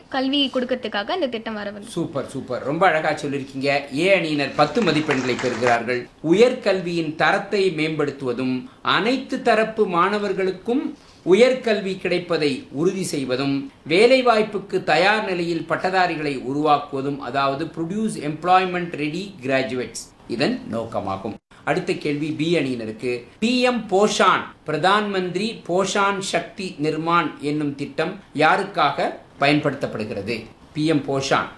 கல்வி கொடுக்கறதுக்காக இந்த திட்டம் வரவில்லை சூப்பர் சூப்பர் ரொம்ப அழகா சொல்லியிருக்கீங்க ஏ அணியினர் பத்து மதிப்பெண்களை பெறுகிறார்கள் உயர்கல்வியின் தரத்தை மேம்படுத்துவதும் அனைத்து தரப்பு மாணவர்களுக்கும் உயர்கல்வி கிடைப்பதை உறுதி செய்வதும் வேலைவாய்ப்புக்கு தயார் நிலையில் பட்டதாரிகளை உருவாக்குவதும் அதாவது ப்ரொடியூஸ் எம்ப்ளாய்மெண்ட் ரெடி கிராஜுவேட்ஸ் இதன் நோக்கமாகும் அடுத்த கேள்வி பி அணியினருக்கு பி எம் போஷான் பிரதான் மந்திரி போஷான் சக்தி நிர்மான் என்னும் திட்டம் யாருக்காக பயன்படுத்தப்படுகிறது பி எம் போஷான்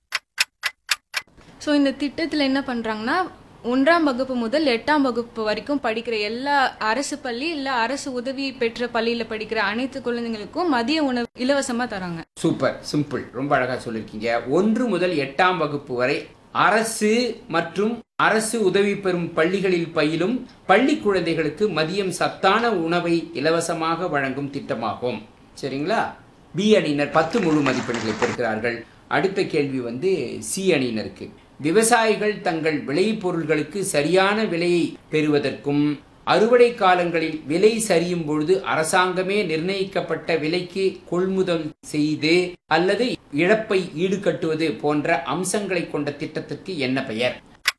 ஸோ இந்த திட்டத்தில் என்ன பண்ணுறாங்கன்னா ஒன்றாம் வகுப்பு முதல் எட்டாம் வகுப்பு வரைக்கும் படிக்கிற எல்லா அரசு பள்ளி இல்லை அரசு உதவி பெற்ற பள்ளியில் படிக்கிற அனைத்து குழந்தைங்களுக்கும் மதிய உணவு இலவசமாக தராங்க சூப்பர் சிம்பிள் ரொம்ப அழகா சொல்லியிருக்கீங்க ஒன்று முதல் எட்டாம் வகுப்பு வரை அரசு மற்றும் அரசு உதவி பெறும் பள்ளிகளில் பயிலும் பள்ளி குழந்தைகளுக்கு மதியம் சத்தான உணவை இலவசமாக வழங்கும் திட்டமாகும் சரிங்களா பி அணியினர் பத்து முழு மதிப்பெண்களை பெறுகிறார்கள் அடுத்த கேள்வி வந்து சி அணியினருக்கு விவசாயிகள் தங்கள் விளைபொருள்களுக்கு சரியான விலையை பெறுவதற்கும் அறுவடை காலங்களில் விலை சரியும் பொழுது அரசாங்கமே நிர்ணயிக்கப்பட்ட விலைக்கு கொள்முதல் செய்து அல்லது இழப்பை ஈடுகட்டுவது போன்ற அம்சங்களை கொண்ட திட்டத்திற்கு என்ன பெயர்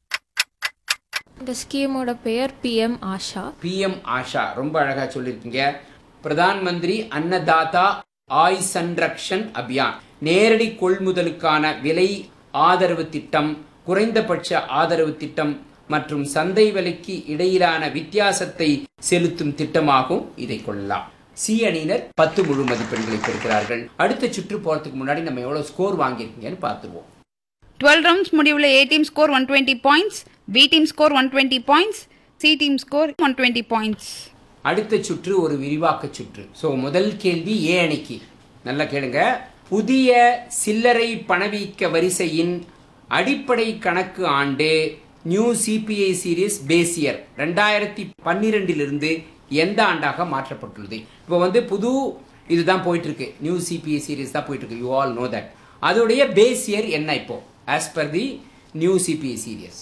இந்த ஸ்கீமோட பெயர் பிஎம் ஆஷா பிஎம் ஆஷா ரொம்ப அழகா சொல்லியிருக்கீங்க பிரதான் மந்திரி அன்னதாதா ஆய் சன்ரக்ஷன் அபியான் நேரடி கொள்முதலுக்கான விலை ஆதரவு திட்டம் குறைந்தபட்ச ஆதரவு திட்டம் மற்றும் சந்தை விலைக்கு இடையிலான வித்தியாசத்தை செலுத்தும் திட்டமாகும் இதை கொள்ளலாம் சி அணியினர் பத்து முழு மதிப்பெண்களை பெறுகிறார்கள் அடுத்த சுற்று போறதுக்கு முன்னாடி நம்ம எவ்வளவு ஸ்கோர் வாங்கியிருக்கீங்கன்னு பார்த்துருவோம் டுவெல் ரவுண்ட்ஸ் முடிவில் A team score one twenty points B team score one twenty points C team score one twenty points அடுத்த சுற்று ஒரு விரிவாக்க சுற்று ஸோ முதல் கேள்வி ஏ அணிக்கு நல்லா கேளுங்க புதிய சில்லறை பணவீக்க வரிசையின் அடிப்படை கணக்கு ஆண்டு நியூ சிபிஐ சீரிஸ் பேசியர் ரெண்டாயிரத்தி பன்னிரெண்டிலிருந்து எந்த ஆண்டாக மாற்றப்பட்டுள்ளது இப்போ வந்து புது இதுதான் போயிட்டு இருக்கு நியூ சிபிஐ சீரிஸ் தான் போயிட்டு இருக்கு யூ ஆல் நோ தட் அதோடைய பேசியர் என்ன இப்போ as per the new CPI series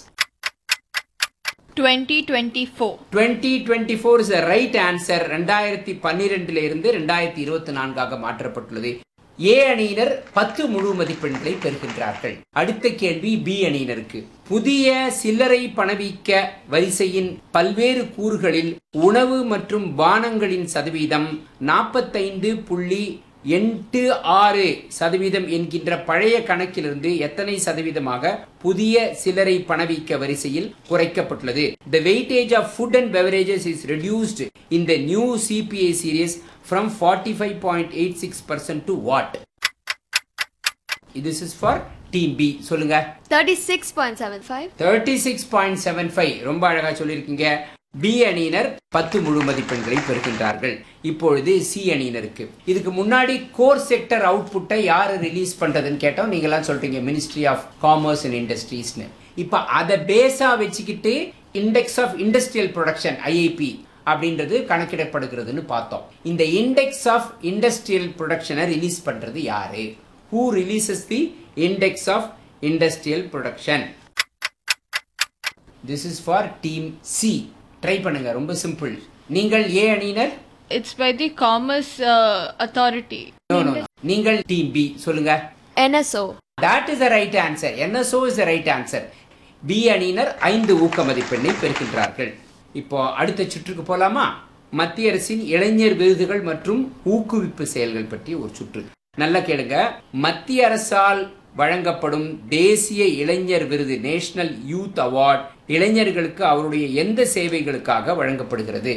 twenty twenty four twenty twenty four is right answer ரெண்டாயிரத்தி பன்னிரெண்டுல இருந்து ரெண்டாயிரத்தி இருபத்தி நான்காக மாற்றப்பட்டுள்ளது ஏ அணியினர் பத்து முழு மதிப்பெண்களை பெறுகின்றார்கள் அடுத்த கேள்வி பி அணியினருக்கு புதிய சில்லறை பணவீக்க வரிசையின் பல்வேறு கூறுகளில் உணவு மற்றும் பானங்களின் சதவீதம் நாற்பத்தைந்து புள்ளி எட்டு ஆறு சதவீதம் என்கின்ற பழைய கணக்கிலிருந்து எத்தனை சதவீதமாக புதிய சில்லறை பணவீக்க வரிசையில் குறைக்கப்பட்டுள்ளது the weightage of food and beverages is reduced in the new CPI series from forty five point eight six percent to what this is for team B சொல்லுங்க thirty six point seven five thirty six point seven five ரொம்ப அழகா சொல்லியிருக்கீங்க B அணியினர் பத்து முழு மதிப்பெண்களை பெறுகின்றார்கள் இப்பொழுது C அணியினருக்கு இதுக்கு முன்னாடி கோர் செக்டர் அவுட்புட்டை யாரு ரிலீஸ் பண்றதுன்னு கேட்டோம் நீங்களாம் சொல்றீங்க மினிஸ்ட்ரி ஆஃப் காமர்ஸ் அண்ட் இண்டஸ்ட்ரீஸ்னு இப்போ அதை பேஸா வச்சுக்கிட்டு index of industrial production IIP அப்படின்றது கணக்கிடப்படுகிறதுன்னு பார்த்தோம் இந்த இண்டெக்ஸ் ஆஃப் இண்டஸ்ட்ரியல் ப்ரொடக்ஷனை ரிலீஸ் பண்றது யாரு who releases the index of industrial production this is for team C try பண்ணுங்க ரொம்ப சிம்பிள் நீங்கள் ஏ அணியினர் it's by the commerce authority No, no, no. நீங்கள் டீம் பி சொல்லுங்க NSO that is the right answer NSO is the right answer B அணியினர் ஐந்து ஊக்க மதிப்பெண்ணை பெறுகின்றார்கள் இப்போ அடுத்த சுற்றுக்கு போலாமா மத்திய அரசின் இளைஞர் விருதுகள் மற்றும் ஊக்குவிப்பு செயல்கள் பற்றி ஒரு சுற்று நல்லா கேளுங்க மத்திய அரசால் வழங்கப்படும் தேசிய இளைஞர் விருது நேஷனல் யூத் அவார்ட் இளைஞர்களுக்கு அவருடைய எந்த சேவைகளுக்காக வழங்கப்படுகிறது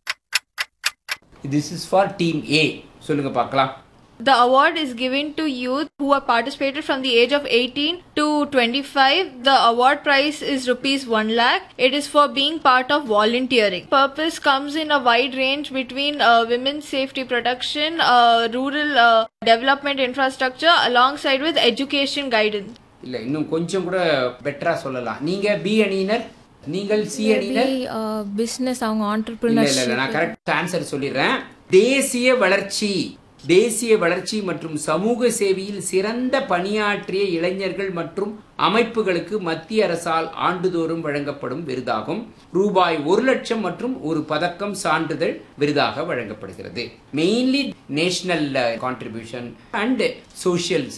this is for team A சொல்லுங்க பார்க்கலாம் The award is given to youth who have participated from the age of 18 to 25. The award price is rupees 1 lakh. It is for being part of volunteering. Purpose comes in a wide range between uh, women's safety protection, uh, rural uh, development infrastructure, alongside with education guidance. இல்ல இன்னும் கொஞ்சம் கூட பெட்டரா சொல்லலாம் நீங்க B அணியினர் நீங்கள் C அணியினர் பிஸ்னஸ் அவங்க இல்ல ஆண்டர்பிரினர் இல்ல இல்ல நான் கரெக்ட் ஆன்சர் சொல்லிடுறேன் தேசிய வளர்ச்சி தேசிய வளர்ச்சி மற்றும் சமூக சேவையில் சிறந்த பணியாற்றிய இளைஞர்கள் மற்றும் அமைப்புகளுக்கு மத்திய அரசால் ஆண்டுதோறும் வழங்கப்படும் விருதாகும் ரூபாய் ஒரு லட்சம் மற்றும் ஒரு பதக்கம் சான்றிதழ் விருதாக வழங்கப்படுகிறது mainly national contribution and social